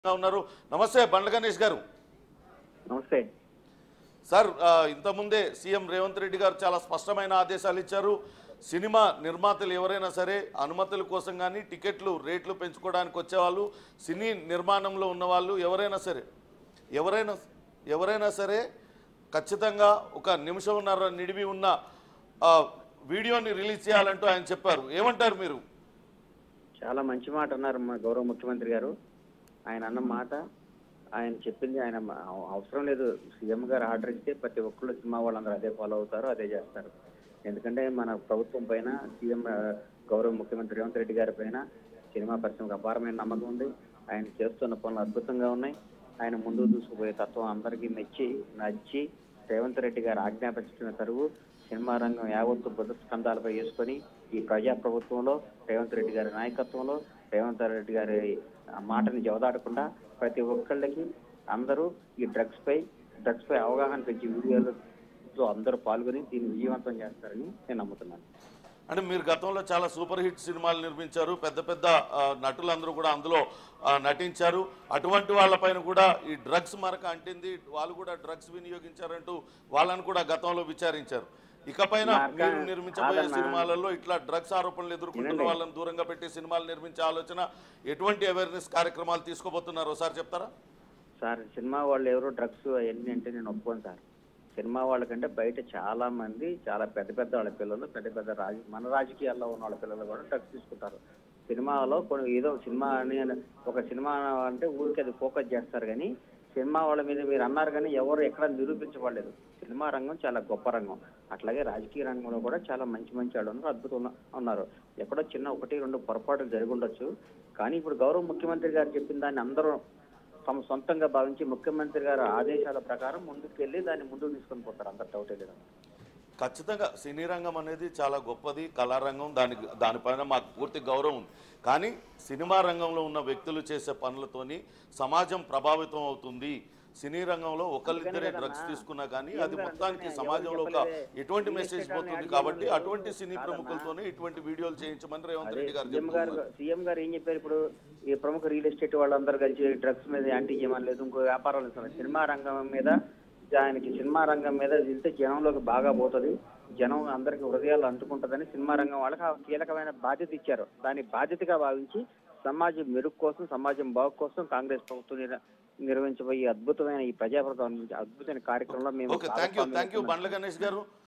ఉన్నారు నమస్తే బండ్ల గణేష్ గారు నమస్తే సార్ ఆ, ఇంతకుముందే సీఎం రేవంత్ రెడ్డి గారు చాలా స్పష్టమైన ఆదేశాలు ఇచ్చారు సినిమా నిర్మాతలు ఎవరైనా సరే అనుమతుల కోసం కానీ టికెట్లు రేట్లు పెంచుకోవడానికి వచ్చేవాళ్ళు సినీ నిర్మాణంలో ఉన్నవాళ్ళు ఎవరైనా సరే ఎవరైనా ఎవరైనా సరే ఖచ్చితంగా ఒక నిమిషంన్నర నిడివి ఉన్న ఆ, వీడియోని రిలీజ్ చేయాలంటూ ఆయన చెప్పారు ఏమంటారు మీరు చాలా మంచి మాట అన్నారు మా గౌరవ ముఖ్యమంత్రి గారు ఆయన అన్న మాట ఆయన చెప్పింది ఆయన మ- అవ- అవసరం లేదు సీఎం గారు ఆర్డర్ ఇస్తే ప్రతి ఒక్కళ్ళు సినిమా వాళ్ళందరూ అదే ఫాలో అవుతారు అదే చేస్తారు ఎందుకంటే మన ప్రభుత్వం పైన సీఎం ఆ, గౌరవ ముఖ్యమంత్రి రేవంత్ రెడ్డి గారి పైన సినిమా పరిశ్రమకు అపారమైన నమ్మకం ఉంది ఆయన చేస్తున్న పనులు అద్భుతంగా ఉన్నాయి ఆయన ముందుకు దూసుకుపోయే తత్వం అందరికీ మెచ్చి నచ్చి రేవంత్ రెడ్డి గారు ఆజ్ఞాపించిన తరువు సినిమా రంగం యావత్తు బుద్ధ స్కంధాలపై వేసుకొని ఈ ప్రజా ప్రభుత్వంలో రేవంత్ రెడ్డి గారి నాయకత్వంలో రేవంత్ రెడ్డి గారి ఆ మాటని జవదాడకుండా ప్రతి ఒక్కళ్ళకి అందరూ ఈ డ్రగ్స్ పై డ్రగ్స్ పై అవగాహన పెంచి వీడియోలతో అందరూ పాల్గొని దీన్ని విజయవంతం చేస్తారని నేను నమ్ముతున్నాను అంటే మీరు గతంలో చాలా సూపర్ హిట్ సినిమాలు నిర్మించారు పెద్ద పెద్ద ఆ, నటులందరూ కూడా అందులో ఆ, నటించారు అటువంటి వాళ్ళపైన కూడా ఈ డ్రగ్స్ మరక అంటింది వాళ్ళు కూడా డ్రగ్స్ వినియోగించారంటూ వాళ్ళని కూడా గతంలో విచారించారు ఇకపైన మరక మీరు నిర్మించబోయే కాదన్నా. సినిమాలలో ఇట్లా డ్రగ్స్ ఆరోపణలు ఎదుర్కొంటున్న వినండి. వాళ్ళని దూరంగా పెట్టి సినిమాలు నిర్మించే ఆలోచన ఎటువంటి అవేర్నెస్ కార్యక్రమాలు తీసుకోబోతున్నారో ఒకసారి చెప్తారా సార్ సినిమా వాళ్ళు ఎవరు డ్రగ్స్ అవన్నీ అంటే నేను ఒప్పుకోను సార్ సినిమా వాళ్ళకంటే బయట చాలా మంది చాలా పెద్ద పెద్ద వాళ్ళ పిల్లలు పెద్ద పెద్ద రాజ మన రాజకీయాల్లో ఉన్న వాళ్ళ పిల్లలు కూడా డ్రగ్స్ తీసుకుంటారు సినిమాలో కొన్ని ఏదో సినిమా అని ఒక సినిమా అంటే ఊరికి అది ఫోకస్ చేస్తారు కానీ సినిమా వాళ్ళ మీద మీరు అన్నారు కానీ ఎవరు ఎక్కడ నిరూపించబడలేదు సినిమా రంగం చాలా గొప్ప రంగం అట్లాగే రాజకీయ రంగంలో కూడా చాలా మంచి మంచి వాళ్ళు ఉన్నారు అద్భుతం ఉన్నారు ఎక్కడో చిన్న ఒకటి రెండు పొరపాట్లు జరిగి ఉండొచ్చు కానీ ఇప్పుడు గౌరవ ముఖ్యమంత్రి గారు చెప్పిన దాన్ని అందరూ తమ సొంతంగా భావించి ముఖ్యమంత్రి గారి ఆదేశాల ప్రకారం ముందుకు వెళ్ళి దాన్ని ముందుకు తీసుకొని పోతారు అంత డౌట్ లేదు ఖచ్చితంగా సినీ రంగం అనేది చాలా గొప్పది కళారంగం దానికి దానిపైన మాకు పూర్తి గౌరవం ఉంది కానీ సినిమా రంగంలో ఉన్న వ్యక్తులు చేసే పనులతోని సమాజం ప్రభావితం అవుతుంది సినీ రంగంలో ఒకరిద్దరే కదన్నా. డ్రగ్స్ తీసుకున్నా కానీ సీఎం అది గారు మొత్తానికి అందుకనే సమాజంలో ఒక ఎవరు చెప్పలేదే. ఎటువంటి రియల్ మెసేజ్ ఎస్టేట్ పోతుంది వాళ్ళని కాబట్టి అడిగి అటువంటి సినీ కాదన్నా. ప్రముఖులతోనే ఇటువంటి వీడియోలు చేయించమని రేవంత్ అదే రెడ్డి గారు సీఎం గారు చెప్తున్నారు సీఎం గారు ఏం చెప్పారు ఇప్పుడు ఈ ప్రముఖ రియల్ ఎస్టేట్ వాళ్ళందరూ కలిసి డ్రగ్స్ మీద యాంటీ చేయమని లేదు ఇంకో వ్యాపారాలు ఇస్తున్నారు సినిమా రంగం మీద ఆయనకి సినిమా రంగం మీద వెళ్తే జనంలోకి బాగా పోతుంది జనం అందరికి హృదయాలు అంటుకుంటుందని సినిమా రంగం వాళ్ళకి ఆ కీలకమైన బాధ్యత ఇచ్చారు దాన్ని బాధ్యతగా భావించి సమాజం మెరుగు కోసం సమాజం బాగు కోసం కాంగ్రెస్ ప్రభుత్వం నిర్- నిర్వహించబోయే అద్భుతమైన ఈ ప్రజాప్రభుత్వం అద్భుతమైన కార్యక్రమంలో మేము okay thank you thank you Bandla Ganesh గారు